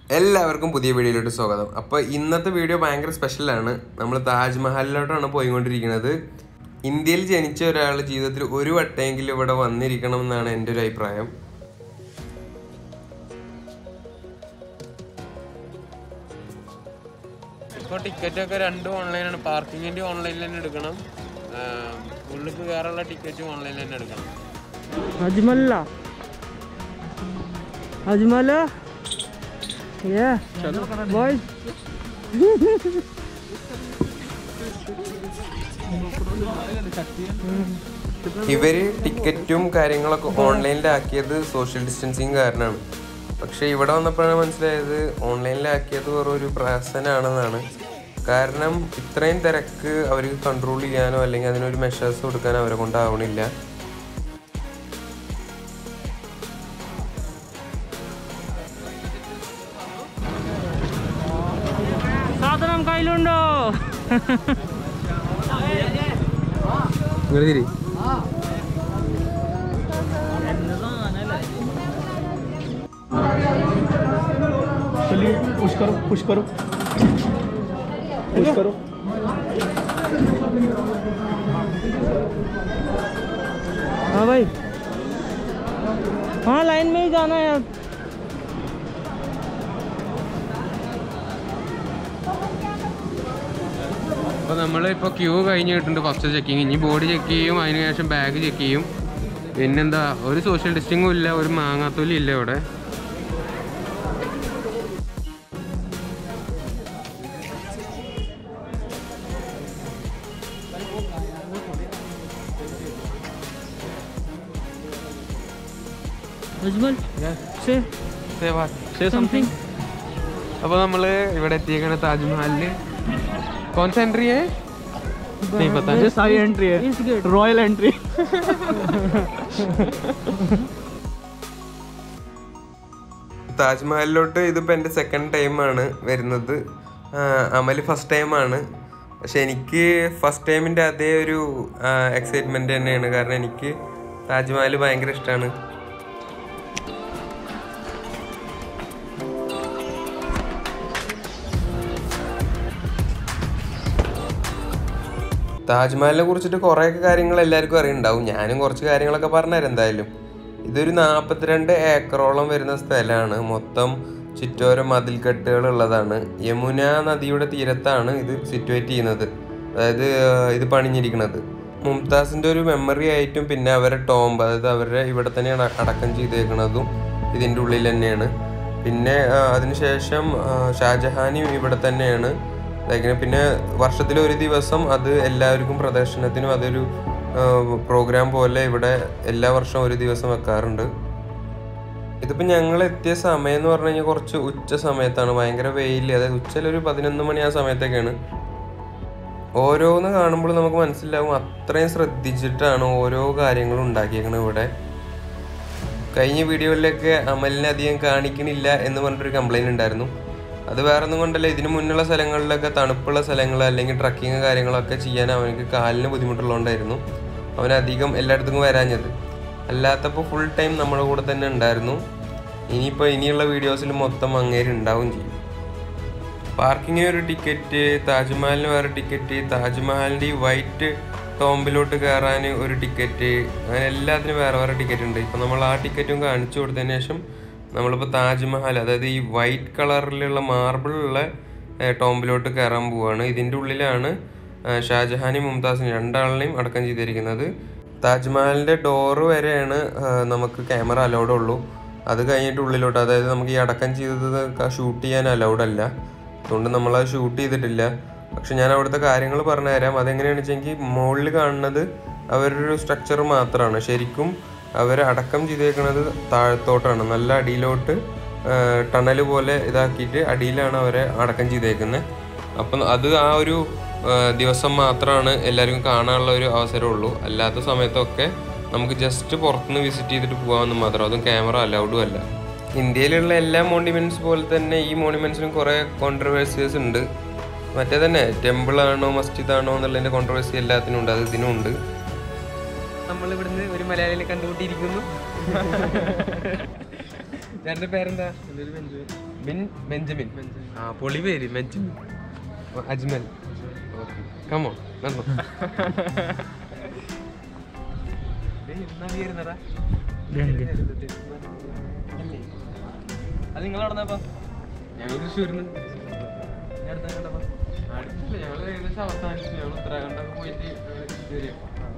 എല്ലാവർക്കും പുതിയ വീഡിയോയിലോട്ട് സ്വാഗതം അപ്പോൾ ഇന്നത്തെ വീഡിയോ ഭയങ്കര സ്പെഷ്യലാണ് നമ്മൾ താജ്മഹലിലോട്ടാണ് പോയിക്കൊണ്ടിരിക്കുന്നത് ഇന്ത്യയിൽ ജനിച്ച ഒരാൾ ജീവിതത്തിൽ ഒരു വട്ടമെങ്കിലും ഇവിടെ വന്നിരിക്കണം എന്നാണ് എൻ്റെ ഒരു അഭിപ്രായം ഇപ്പോൾ ടിക്കറ്റ് ഒക്കെ രണ്ടും ഓൺലൈനാണ് പാർക്കിങ്ങിൻ്റെ ഓൺലൈനിൽ തന്നെ എടുക്കണം ഉള്ളിൽ കയറാനുള്ള ടിക്കറ്റും ഓൺലൈനിൽ തന്നെ എടുക്കണം അജ്മല്ല അജ്മല Yeah. Boys. ഇവർ ടിക്കറ്റും കാര്യങ്ങളൊക്കെ ഓൺലൈനിലാക്കിയത് സോഷ്യൽ ഡിസ്റ്റൻസിങ് കാരണമാണ് പക്ഷേ ഇവിടെ വന്നപ്പോഴാണ് മനസ്സിലായത് ഓൺലൈനിലാക്കിയത് വെറും ഒരു പ്രഹസനാണെന്നാണ് കാരണം ഇത്രയും തിരക്ക് അവർക്ക് കൺട്രോൾ ചെയ്യാനോ അല്ലെങ്കിൽ അതിനൊരു മെഷേഴ്സ് കൊടുക്കാനോ അവരെ കൊണ്ടാവണില്ല സാധനം കയ്യിലുണ്ടോ चलिए पुश करो पुश करो पुश करो हाँ भाई हाँ लाइन में ही जाना है अब അപ്പോൾ നമ്മൾ ഇപ്പോൾ ക്യൂ കഴിഞ്ഞിട്ടുണ്ട് ഫസ്റ്റ് ചെക്കിങ് ഇനി ബോഡി ചെക്ക് ചെയ്യും അതിന് ശേഷം ബാഗ് ചെക്ക് ചെയ്യും പിന്നെന്താ ഒരു സോഷ്യൽ ഡിസ്റ്റൻസും ഇല്ല ഒരു മാങ്ങാത്തൊലി ഇല്ല ഇവിടെ अजमल से സേ समथिंग അപ്പോൾ നമ്മൾ ഇവിടെ എത്തിയേക്കാണ് താജ്മഹലിൽ കോൺ സ എൻട്രി है नहीं पता ये सारी एंट्री है इस गेट रॉयल एंट्री താജ്മഹലിലോട്ട് ഇതിപ്പോൾ എൻ്റെ സെക്കൻഡ് ടൈമാണ് വരുന്നത് ആ, അമൽ ഫസ്റ്റ് ടൈമാണ് പക്ഷെ എനിക്ക് ഫസ്റ്റ് ടൈമിൻ്റെ അതേ ഒരു എക്സൈറ്റ്മെൻറ്റ് തന്നെയാണ് കാരണം എനിക്ക് താജ്മഹൽ ഭയങ്കര ഇഷ്ടമാണ് താജ്മഹലിനെ കുറിച്ചിട്ട് കുറേയൊക്കെ കാര്യങ്ങൾ എല്ലാവർക്കും അറിയുണ്ടാവും ഞാനും കുറച്ച് കാര്യങ്ങളൊക്കെ പറഞ്ഞുതരാം എന്തായാലും ഇതൊരു നാൽപ്പത്തിരണ്ട് ഏക്കറോളം വരുന്ന സ്ഥലമാണ് മൊത്തം ചുറ്റോരം മതിൽക്കെട്ടുകൾ ഉള്ളതാണ് യമുന നദിയുടെ തീരത്താണ് ഇത് സിറ്റുവേറ്റ് ചെയ്യുന്നത് അതായത് ആ, ഇത് പണിഞ്ഞിരിക്കുന്നത് മുംതാസിൻ്റെ ഒരു മെമ്മറി ആയിട്ടും പിന്നെ അവരുടെ ടോംബ് അതായത് അവരുടെ ഇവിടെ തന്നെയാണ് അടക്കം ചെയ്തേക്കുന്നതും ഇതിൻ്റെ ഉള്ളിൽ തന്നെയാണ് പിന്നെ ആ, അതിനുശേഷം ആ, ഷാജഹാനും ഇവിടെ തന്നെയാണ് ലൈക്ക് പിന്നെ വർഷത്തിൽ ഒരു ദിവസം അത് എല്ലാവർക്കും പ്രദർശനത്തിനും അതൊരു പ്രോഗ്രാം പോലെ ഇവിടെ എല്ലാ വർഷവും ഒരു ദിവസം വെക്കാറുണ്ട് ഇതിപ്പോൾ ഞങ്ങൾ എത്തിയ സമയം എന്ന് പറഞ്ഞു കഴിഞ്ഞാൽ കുറച്ച് ഉച്ച സമയത്താണ് ഭയങ്കര വെയിൽ അതായത് ഉച്ചയിൽ ഒരു പതിനൊന്ന് മണി ആ സമയത്തൊക്കെയാണ് ഓരോന്ന് കാണുമ്പോൾ നമുക്ക് മനസ്സിലാവും അത്രയും ശ്രദ്ധിച്ചിട്ടാണ് ഓരോ കാര്യങ്ങളും ഉണ്ടാക്കിയേക്കണത് ഇവിടെ കഴിഞ്ഞ വീഡിയോയിലൊക്കെ അമലിനെ അധികം കാണിക്കണില്ല എന്ന് പറഞ്ഞിട്ടൊരു കംപ്ലൈൻറ്റ് ഉണ്ടായിരുന്നു അത് വേറെ ഒന്നും കൊണ്ടല്ല ഇതിന് മുന്നുള്ള സ്ഥലങ്ങളിലൊക്കെ തണുപ്പുള്ള സ്ഥലങ്ങൾ അല്ലെങ്കിൽ ട്രക്കിങ് കാര്യങ്ങളൊക്കെ ചെയ്യാൻ അവനക്ക് കാലിന് ബുദ്ധിമുട്ടുള്ളതുകൊണ്ടായിരുന്നു അവൻ അധികം എല്ലായിടത്തും വരാഞ്ഞത് അല്ലാത്തപ്പോൾ ഫുൾ ടൈം നമ്മുടെ കൂടെ തന്നെ ഉണ്ടായിരുന്നു ഇനിയിപ്പോൾ ഇനിയുള്ള വീഡിയോസിൽ മൊത്തം അങ്ങേര് ഉണ്ടാവും ചെയ്യും പാർക്കിങ്ങിന് ഒരു ടിക്കറ്റ് താജ്മഹലിന് വേറെ ടിക്കറ്റ് താജ്മഹലിൻ്റെ ഈ വൈറ്റ് ടോംബിലോട്ട് കയറാൻ ഒരു ടിക്കറ്റ് അങ്ങനെ എല്ലാത്തിനും വേറെ വേറെ ടിക്കറ്റ് ഉണ്ട് ഇപ്പം നമ്മൾ ആ ടിക്കറ്റും കാണിച്ചു കൊടുത്തതിന് ശേഷം നമ്മളിപ്പോൾ താജ്മഹൽ അതായത് ഈ വൈറ്റ് കളറിലുള്ള മാർബിളുള്ള ടോംബിലോട്ട് കയറാൻ പോവുകയാണ് ഇതിൻ്റെ ഉള്ളിലാണ് ആ, ഷാജഹാനും മുംതാസിനും രണ്ടാളിനെയും അടക്കം ചെയ്തിരിക്കുന്നത് താജ്മഹലിൻ്റെ ഡോറ് വരെയാണ് ആ, നമുക്ക് ക്യാമറ അലൗഡ് ഉള്ളൂ അത് കഴിഞ്ഞിട്ട് ഉള്ളിലോട്ട് അതായത് നമുക്ക് ഈ അടക്കം ചെയ്തത് ഷൂട്ട് ചെയ്യാൻ അലൗഡ് അല്ല അതുകൊണ്ട് നമ്മളത് ഷൂട്ട് ചെയ്തിട്ടില്ല പക്ഷെ ഞാൻ അവിടുത്തെ കാര്യങ്ങൾ പറഞ്ഞുതരാം അതെങ്ങനെയാണെന്ന് വെച്ചെങ്കിൽ മുകളിൽ കാണുന്നത് അവരൊരു സ്ട്രക്ചർ മാത്രമാണ് ശരിക്കും അവർ അടക്കം ചെയ്തേക്കുന്നത് താഴത്തോട്ടാണ് നല്ല അടിയിലോട്ട് ടണൽ പോലെ ഇതാക്കിയിട്ട് അടിയിലാണ് അവരെ അടക്കം ചെയ്തേക്കുന്നത് അപ്പം അത് ആ ഒരു ആ, ദിവസം മാത്രമാണ് എല്ലാവർക്കും കാണാനുള്ള ഒരു അവസരമുള്ളൂ അല്ലാത്ത സമയത്തൊക്കെ നമുക്ക് ജസ്റ്റ് പുറത്തുനിന്ന് വിസിറ്റ് ചെയ്തിട്ട് പോകാമെന്ന് മാത്രം അതും ക്യാമറ അലൗഡും അല്ല ഇന്ത്യയിലുള്ള എല്ലാ മോണിമെന്റ്സ് പോലെ തന്നെ ഈ മോണിമെന്റ്സിനും കുറേ കോൺട്രവേഴ്സീസ് ഉണ്ട് മറ്റേ തന്നെ ടെമ്പിൾ ആണോ മസ്ജിദ് ആണോ എന്നുള്ളതിന്റെ കോൺട്രവേഴ്സി എല്ലാത്തിനും ഉണ്ട് അത് ഇതിനും ഉണ്ട് നമ്മൾ ഇവിടുന്ന് ഒരു മലയാളിയെ കണ്ടുകൊണ്ടിരിക്കുന്നു ചേട്ടന്റെ പേരെന്താ ബിൻ ബെഞ്ചമിൻ ആ പൊളി പേര് ബെഞ്ചമിൻ ഓ, അജ്മൽ കമോ നന്നോ അത് നിങ്ങൾ നടന്നപ്പോ ഞങ്ങൾ തൃശ്ശൂരിന്ന് അടുത്തില്ല ഞങ്ങൾ ഏകദേശം അവസാനിച്ചു ഞങ്ങൾ ഉത്തരാഖണ്ഡൊക്കെ പോയിട്ട് ഞങ്ങള് തിരിച്ച് വരിക.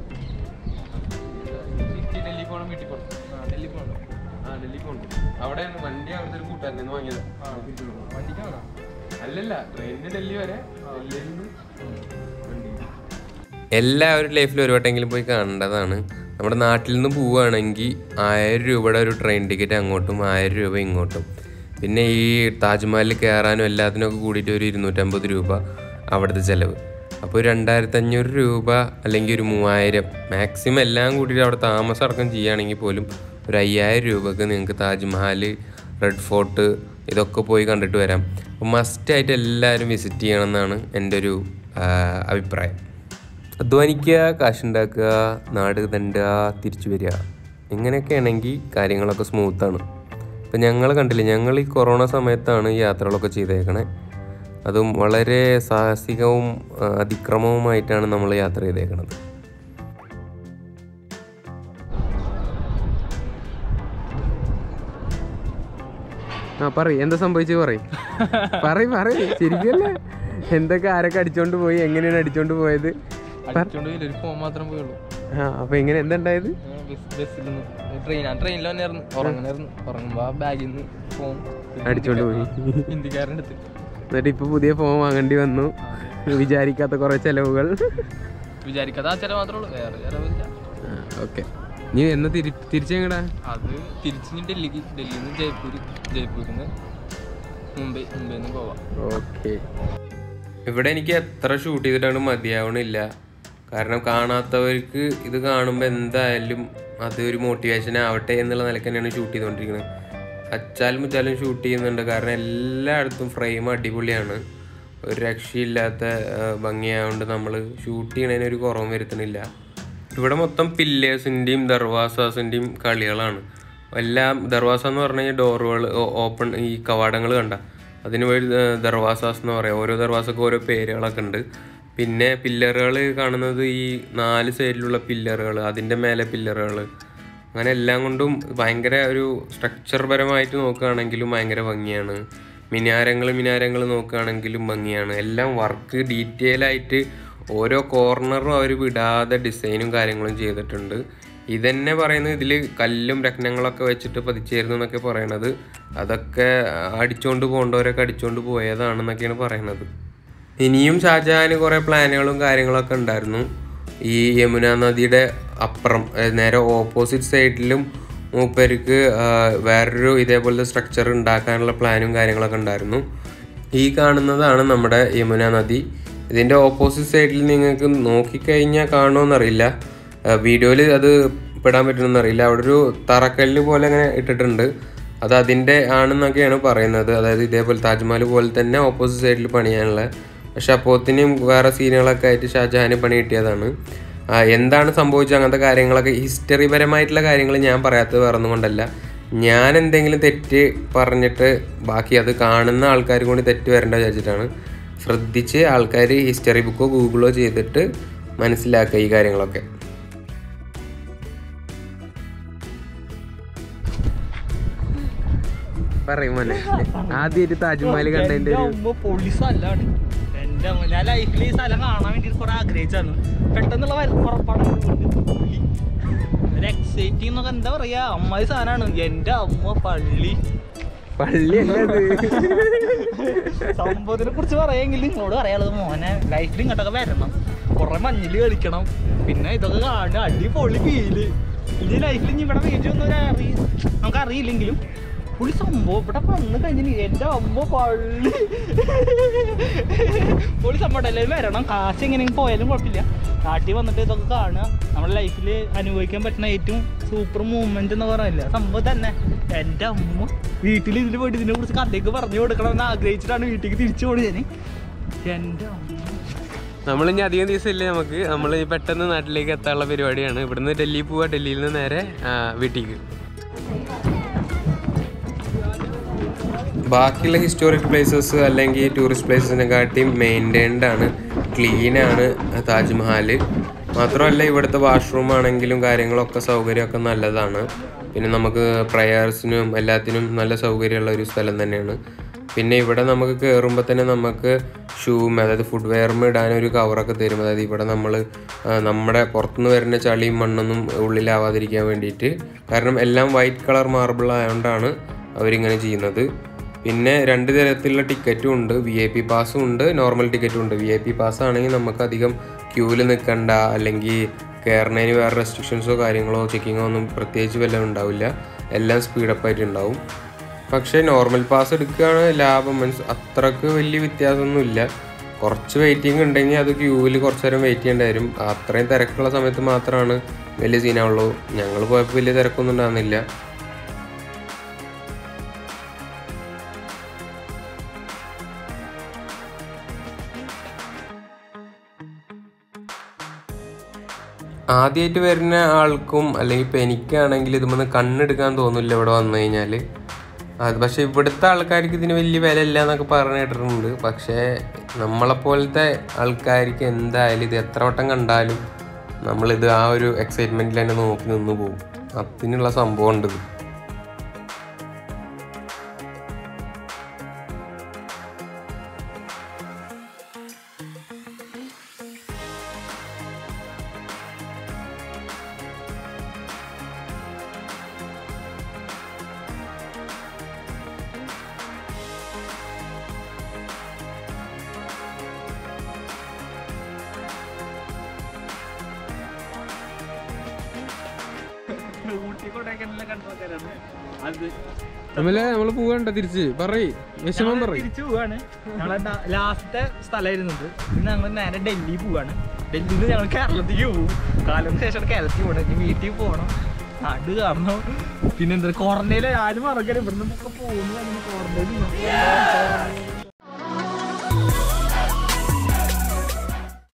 സിറ്റി ഡൽഹി പോകണം വീട്ടിൽ പോകണം ഡൽഹി പോകണം ആ ഡൽഹി പോകണം അവിടെയാണ് വണ്ടി അവിടുത്തെ ഒരു കൂട്ടുകാരൻ നിന്ന് വാങ്ങിയത് വണ്ടിക്കാണോ അല്ലല്ല ട്രെയിനിന് ഡൽഹി വരെ ഡൽഹിയിൽ നിന്ന് വണ്ടി എല്ലാവരും ലൈഫിൽ ഒരു വട്ടെങ്കിലും പോയി കാണേണ്ടതാണ് നമ്മുടെ നാട്ടിൽ നിന്ന് പോവുകയാണെങ്കിൽ ആയിരം രൂപയുടെ ഒരു ട്രെയിൻ ടിക്കറ്റ് അങ്ങോട്ടും ആയിരം രൂപ ഇങ്ങോട്ടും പിന്നെ ഈ താജ്മഹലിൽ കയറാനും എല്ലാത്തിനും ഒക്കെ കൂടിയിട്ട് ഒരു ഇരുന്നൂറ്റമ്പത് രൂപ അവിടുത്തെ ചിലവ് അപ്പോൾ ഒരു രണ്ടായിരത്തി അഞ്ഞൂറ് രൂപ അല്ലെങ്കിൽ ഒരു മൂവായിരം മാക്സിമം എല്ലാം കൂടിയിട്ട് അവിടെ താമസം അടക്കം ചെയ്യുകയാണെങ്കിൽ പോലും ഒരു അയ്യായിരം രൂപക്ക് നിങ്ങൾക്ക് താജ്മഹൽ റെഡ് ഫോർട്ട് ഇതൊക്കെ പോയി കണ്ടിട്ട് വരാം അപ്പോൾ മസ്റ്റായിട്ട് എല്ലാവരും വിസിറ്റ് ചെയ്യണം എന്നാണ് എൻ്റെ ഒരു ആ, അഭിപ്രായം അധ്വാനിക്കുക കാശുണ്ടാക്കുക നാട് തണ്ടുക തിരിച്ചു വരിക ഇങ്ങനെയൊക്കെ ആണെങ്കിൽ കാര്യങ്ങളൊക്കെ സ്മൂത്താണ് ഇപ്പം ഞങ്ങൾ കണ്ടില്ലേ ഞങ്ങൾ ഈ കൊറോണ സമയത്താണ് ഈ യാത്രകളൊക്കെ ചെയ്തേക്കണേ അതും വളരെ സാഹസികവും ആ, അതിക്രമവുമായിട്ടാണ് നമ്മൾ യാത്ര ചെയ്തേക്കണത് ആ പറയ് എന്താ സംഭവിച്ചത് പറയ് പറയ് പറയ് ശരിക്കല്ലേ എന്തൊക്കെ ആരൊക്കെ അടിച്ചോണ്ട് പോയി എങ്ങനെയാണ് അടിച്ചോണ്ട് പോയത് അടിച്ചോണ്ട് പോയില്ല ഒരു ഫോൺ മാത്രം പോയുള്ളൂ ആ അപ്പൊ എങ്ങനെ എന്തുണ്ടായത് ബസ്സിൽ നിന്ന് ട്രെയിൻ ആ ട്രെയിനിൽ തന്നെയായിരുന്നു ഉറങ്ങണായിരുന്നു ഉറങ്ങുമ്പോ ആ ബാഗിൽ നിന്ന് ഫോൺ അടിച്ചോണ്ട് പോയി ഹിന്ദിക്കാരൻ്റെ അടുത്ത് എന്നിട്ട് ഇപ്പൊ പുതിയ ഫോൺ വാങ്ങേണ്ടി വന്നു വിചാരിക്കാത്ത കുറെ ചെലവുകൾ വിചാരിക്കാതെ ആ ചില മാത്രമേ ഉള്ളൂ വേറെ ചിലവില്ല ഓക്കെ നീ എന്ന് തിരി തിരിച്ചെങ്ങടാ അത് തിരിച്ച് ഡൽഹിക്ക് ഡൽഹിയിൽ നിന്ന് ജയ്പൂർ ജയ്പൂരിൽ നിന്ന് മുംബൈ മുംബൈയിൽ നിന്ന് പോവാം ഓക്കെ ഇവിടെ എനിക്ക് എത്ര ഷൂട്ട് ചെയ്തിട്ടാണ് മതിയാവണില്ല കാരണം കാണാത്തവർക്ക് ഇത് കാണുമ്പോൾ എന്തായാലും അത് ഒരു മോട്ടിവേഷൻ ആവട്ടെ എന്നുള്ള നിലയ്ക്ക് തന്നെയാണ് ഷൂട്ട് ചെയ്തുകൊണ്ടിരിക്കുന്നത് അച്ചാലും മുച്ചാലും ഷൂട്ട് ചെയ്യുന്നുണ്ട് കാരണം എല്ലായിടത്തും ഫ്രെയിം അടിപൊളിയാണ് ഒരു രക്ഷയില്ലാത്ത ആ, ഭംഗിയായതുകൊണ്ട് നമ്മൾ ഷൂട്ട് ചെയ്യണതിന് ഒരു കുറവും വരുത്തണില്ല ഇവിടെ മൊത്തം പില്ലേഴ്സിൻ്റെയും ദർവാസാസിൻ്റെയും കളികളാണ് എല്ലാം ദർവാസ എന്ന് പറഞ്ഞു കഴിഞ്ഞാൽ ഡോറുകൾ ഓപ്പൺ ഈ കവാടങ്ങൾ കണ്ട അതിന് വഴി ദർവാസാസ് എന്ന് പറയാം ഓരോ ദർവാസക്കും ഓരോ പേരുകളൊക്കെ ഉണ്ട് പിന്നെ പില്ലറുകൾ കാണുന്നത് ഈ നാല് സൈഡിലുള്ള പില്ലറുകൾ അതിൻ്റെ മേലെ പില്ലറുകൾ അങ്ങനെ എല്ലാം കൊണ്ടും ഭയങ്കര ഒരു സ്ട്രക്ചർ പരമായിട്ട് നോക്കുകയാണെങ്കിലും ഭയങ്കര ഭംഗിയാണ് മിനാരങ്ങൾ മിനാരങ്ങൾ നോക്കുകയാണെങ്കിലും ഭംഗിയാണ് എല്ലാം വർക്ക് ഡീറ്റെയിൽ ആയിട്ട് ഓരോ കോർണറും അവർ വിടാതെ ഡിസൈനും കാര്യങ്ങളും ചെയ്തിട്ടുണ്ട് ഇതന്നെ പറയുന്നത് ഇതിൽ കല്ലും രത്നങ്ങളൊക്കെ വെച്ചിട്ട് പതിച്ചായിരുന്നു എന്നൊക്കെ പറയണത് അതൊക്കെ അടിച്ചുകൊണ്ട് പോകേണ്ടവരൊക്കെ അടിച്ചുകൊണ്ട് പോയതാണെന്നൊക്കെയാണ് പറയണത് ഇനിയും ഷാജഹാന് കുറേ പ്ലാനുകളും കാര്യങ്ങളൊക്കെ ഉണ്ടായിരുന്നു ഈ യമുന നദിയുടെ അപ്പുറം അതായത് നേരെ ഓപ്പോസിറ്റ് സൈഡിലും മൂപ്പർക്ക് ആ, വേറൊരു ഇതേപോലത്തെ സ്ട്രക്ചർ ഉണ്ടാക്കാനുള്ള പ്ലാനും കാര്യങ്ങളൊക്കെ ഉണ്ടായിരുന്നു ഈ കാണുന്നതാണ് നമ്മുടെ യമുന നദി ഇതിൻ്റെ ഓപ്പോസിറ്റ് സൈഡിൽ നിങ്ങൾക്ക് നോക്കിക്കഴിഞ്ഞാൽ കാണുമെന്നറിയില്ല വീഡിയോയിൽ അത് പെടാൻ പറ്റുമെന്നറിയില്ല അവിടെ ഒരു തറക്കല്ല് പോലെ അങ്ങനെ ഇട്ടിട്ടുണ്ട് അത് അതിൻ്റെ ആണെന്നൊക്കെയാണ് പറയുന്നത് അതായത് ഇതേപോലെ താജ്മഹൽ പോലെ തന്നെ ഓപ്പോസിറ്റ് സൈഡിൽ പണിയാനുള്ള പക്ഷെ അപ്പോത്തിനും വേറെ സീനുകളൊക്കെ ആയിട്ട് ഷാജഹാന് പണി കിട്ടിയതാണ് ആ, എന്താണ് സംഭവിച്ചത് അങ്ങനത്തെ കാര്യങ്ങളൊക്കെ ഹിസ്റ്ററി പരമായിട്ടുള്ള കാര്യങ്ങൾ ഞാൻ പറയാത്തത് വേറെ ഒന്നും കൊണ്ടല്ല ഞാൻ എന്തെങ്കിലും തെറ്റ് പറഞ്ഞിട്ട് ബാക്കി അത് കാണുന്ന ആൾക്കാർ കൂടി തെറ്റ് വരേണ്ട വിചാരിച്ചിട്ടാണ് ശ്രദ്ധിച്ച് ആൾക്കാർ ഹിസ്റ്ററി ബുക്കോ ഗൂഗിളോ ചെയ്തിട്ട് മനസ്സിലാക്കുക ഈ കാര്യങ്ങളൊക്കെ പറയും മോനെ ആദ്യമായിട്ട് താജ്മഹൽ കണ്ടതിന്റെ ഒരു അമ്മ പൊളി സ്ഥലാണ് എന്റെ അമ്മ ഞാൻ ലൈഫിൽ ഈ സ്ഥലം കാണാൻ വേണ്ടി കുറെ ആഗ്രഹിച്ചാണ് പെട്ടെന്നുള്ള വര- പുറപ്പാട് പൊളി. ഒരു എക്സൈറ്റിംഗ് എന്നൊക്കെ എന്താ പറയാ അമ്മായി സാധനമാണ് എന്റെ അമ്മ പള്ളി പള്ളിയല്ല ഇത് സംഭവത്തിനെ കുറിച്ച് പറയാമെങ്കിൽ നിങ്ങളോട് പറയാനുള്ളത് മോനെ ലൈഫിൽ ഇങ്ങോട്ടൊക്കെ വരണം കുറെ മഞ്ഞില് കളിക്കണം പിന്നെ ഇതൊക്കെ കാണുക അടിപൊളി ഫീല് ഇനി ലൈഫിൽ ഇനി ഇവിടെ വീട്ടിൽ ഒന്നും അറിയ നമുക്ക് അറിയില്ലെങ്കിലും പുള്ളി സംഭവം ഇവിടെ വന്ന് കഴിഞ്ഞ് എൻ്റെ അമ്മ പള്ളി പുള്ളി സംഭവം എല്ലാവരും വരണം കാശ് എങ്ങനെയെങ്കിലും പോയാലും കുഴപ്പമില്ല നാട്ടിൽ വന്നിട്ട് ഇതൊക്കെ കാണുക നമ്മുടെ ലൈഫിൽ അനുഭവിക്കാൻ പറ്റുന്ന ഏറ്റവും സൂപ്പർ മൂവ്മെന്റ് എന്ന് പറയില്ല സംഭവം തന്നെ എൻ്റെ അമ്മ വീട്ടിൽ ഇതിന് പോയിട്ട് ഇതിനെ കുറിച്ച് കഥയൊക്കെ പറഞ്ഞു കൊടുക്കണമെന്ന് ആഗ്രഹിച്ചിട്ടാണ് വീട്ടിലേക്ക് തിരിച്ചു പോണത് ഞാൻ എൻ്റെ അമ്മ നമ്മളിനി അധികം ദിവസം ഇല്ലേ നമുക്ക് നമ്മൾ പെട്ടെന്ന് നാട്ടിലേക്ക് എത്താനുള്ള പരിപാടിയാണ് ഇവിടുന്ന് ഡൽഹി പോവാ ഡൽഹിയിൽ നിന്ന് നേരെ ആ, വീട്ടിലേക്ക് ബാക്കിയുള്ള ഹിസ്റ്റോറിക് പ്ലേസസ് അല്ലെങ്കിൽ ടൂറിസ്റ്റ് പ്ലേസസിനെക്കാട്ടിയും മെയിൻറ്റൈൻഡ് ആണ് ക്ലീനാണ് താജ്മഹൽ മാത്രമല്ല ഇവിടുത്തെ വാഷ്റൂം ആണെങ്കിലും കാര്യങ്ങളൊക്കെ സൗകര്യമൊക്കെ നല്ലതാണ് പിന്നെ നമുക്ക് പ്രയേഴ്സിനും എല്ലാത്തിനും നല്ല സൗകര്യമുള്ള ഒരു സ്ഥലം തന്നെയാണ് പിന്നെ ഇവിടെ നമുക്ക് കയറുമ്പോൾ തന്നെ നമുക്ക് ഷൂവും അതായത് ഫുഡ് വെയറും ഇടാൻ ഒരു കവറൊക്കെ തരും അതായത് ഇവിടെ നമ്മൾ നമ്മുടെ പുറത്തുനിന്ന് വരുന്ന ചളിയും മണ്ണൊന്നും ഉള്ളിലാവാതിരിക്കാൻ വേണ്ടിയിട്ട് കാരണം എല്ലാം വൈറ്റ് കളർ മാർബിൾ ആയതുകൊണ്ടാണ് അവരിങ്ങനെ ചെയ്യുന്നത് പിന്നെ രണ്ട് തരത്തിലുള്ള ടിക്കറ്റും ഉണ്ട് വി ഐ പി പാസ്സും ഉണ്ട് നോർമൽ ടിക്കറ്റും ഉണ്ട് വി ഐ പി പാസ് ആണെങ്കിൽ നമുക്ക് അധികം ക്യൂവിൽ നിൽക്കണ്ട അല്ലെങ്കിൽ കയറുന്നതിന് വേറെ റെസ്ട്രിക്ഷൻസോ കാര്യങ്ങളോ ചെക്കിങ്ങോ ഒന്നും പ്രത്യേകിച്ച് വല്ലതും ഉണ്ടാവില്ല എല്ലാം സ്പീഡപ്പ് ആയിട്ട് ഉണ്ടാവും പക്ഷേ നോർമൽ പാസ് എടുക്കുകയാണ് ലാഭം മീൻസ് അത്രക്ക് വലിയ വ്യത്യാസമൊന്നുമില്ല കുറച്ച് വെയിറ്റിംഗ് ഉണ്ടെങ്കിൽ അത് ക്യൂവിൽ കുറച്ച് നേരം വെയിറ്റ് ചെയ്യേണ്ടി വരും അത്രയും തിരക്കുള്ള സമയത്ത് മാത്രമാണ് വലിയ സീനാവുള്ളൂ ഞങ്ങൾ പോയപ്പോൾ വലിയ തിരക്കൊന്നും ഉണ്ടാകുന്നില്ല ആദ്യമായിട്ട് വരുന്ന ആൾക്കും അല്ലെങ്കിൽ ഇപ്പം എനിക്കാണെങ്കിൽ ഇതുമെന്ന് കണ്ണെടുക്കാൻ തോന്നില്ല ഇവിടെ വന്നു കഴിഞ്ഞാൽ അത് പക്ഷേ ഇവിടുത്തെ ആൾക്കാർക്ക് ഇതിന് വലിയ വില ഇല്ല എന്നൊക്കെ പറഞ്ഞു കേട്ടിട്ടുണ്ട് പക്ഷേ നമ്മളെപ്പോലത്തെ ആൾക്കാർക്ക് എന്തായാലും ഇത് എത്ര വട്ടം കണ്ടാലും നമ്മളിത് ആ ഒരു എക്സൈറ്റ്മെൻറ്റിൽ തന്നെ നോക്കി നിന്ന് പോകും അതിനുള്ള സംഭവം ഉണ്ട് ഇത് ഊട്ടി കൊടൈക്കനാലിലെ കണ്ടോക്കാരാണ് അത് അമ്മല്ലേ നമ്മള് പോവണ്ട തിരിച്ച് പറയ് വിഷമം ഞങ്ങള് പറയ് തിരിച്ചു പോവാണ് ഞങ്ങളെ ലാസ്റ്റത്തെ സ്ഥലമായിരുന്നത് പിന്നെ ഞങ്ങൾ നേരെ ഡൽഹി പോവാണ് ഡൽഹിയിൽ നിന്ന് ഞങ്ങൾ കേരളത്തിലേക്ക് പോകും കാലത്തിന് ശേഷം കേരളത്തിൽ പോകണം ഇനി വീട്ടിൽ പോകണം നാട് കാണണം പിന്നെ എന്താ ക്വാറന്റൈനിൽ ആരും മറക്കരുത് ഇവിടുന്ന് ഒക്കെ പോകുന്നു ക്വാറന്റൈനിൽ